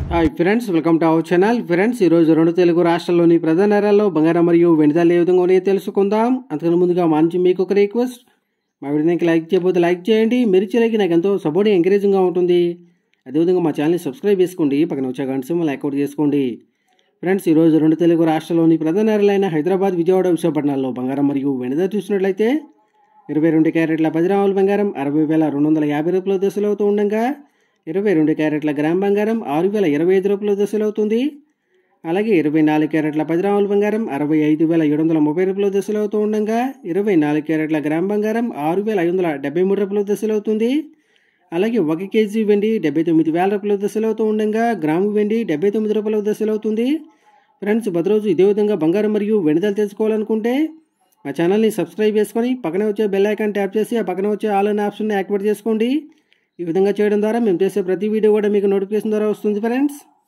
hi friends welcome to our channel friends ఈరోజు రెండు తెలుగు రాష్ట్రాల్లోని ప్రధాన నగరాల్లో బంగారం మరియు వెనుదల ఏ విధంగా ఉన్నాయో తెలుసుకుందాం అంతకన్నా ముందుగా మా నుంచి మీకు ఒక రిక్వెస్ట్ మా వీడియోకి లైక్ చేయకపోతే లైక్ చేయండి మీరు చేయడానికి నాకు ఎంతో సపోర్ట్ ఎంకరేజింగ్గా ఉంటుంది అదేవిధంగా మా ఛానల్ని సబ్స్క్రైబ్ చేసుకోండి పక్కన వచ్చే గంట సింబల్ లైక్అవుట్ చేసుకోండి ఫ్రెండ్స్ ఈరోజు రెండు తెలుగు రాష్ట్రాల్లోని ప్రధాన నగరాలైన హైదరాబాద్ విజయవాడ విశాఖపట్నాల్లో బంగారం మరియు వెనుదల చూసినట్లయితే ఇరవై రెండు క్యారెట్ల పది రాముల బంగారం అరవై వేల రెండు వందల యాభై రూపాయల దశలు అవుతూ ఉండగా ఇరవై రెండు క్యారెట్ల గ్రామ్ బంగారం ఆరు వేల ఇరవై ఐదు రూపాయల దశలు అవుతుంది అలాగే ఇరవై నాలుగు క్యారెట్ల పది రాముల బంగారం అరవై ఐదు వేల ఏడు వందల ముప్పై రూపాయల దశలు అవుతూ ఉండగా ఇరవై నాలుగు క్యారెట్ల గ్రామ్ బంగారం ఆరు వేల ఐదు వందల డెబ్బై మూడు రూపాయల దశలు అవుతుంది అలాగే ఒక కేజీ వెండి డెబ్బై తొమ్మిది వేల రూపాయల దశలు అవుతూ ఉండగా గ్రాము వెండి డెబ్బై తొమ్మిది రూపాయల దశలు అవుతుంది ఫ్రెండ్స్ ప్రతిరోజు ఇదే విధంగా బంగారం మరియు వెనుదలు తెలుసుకోవాలనుకుంటే మా ఛానల్ని సబ్స్క్రైబ్ చేసుకొని పక్కన వచ్చే బెల్ ఐకాన్ ట్యాప్ చేసి ఆ పక్కన వచ్చే ఆల్ అనే ఆప్షన్ని యాక్టివేట్ చేసుకోండి ఈ విధంగా చేయడం ద్వారా మేము చేసే ప్రతి వీడియో కూడా మీకు నోటిఫికేషన్ ద్వారా వస్తుంది ఫ్రెండ్స్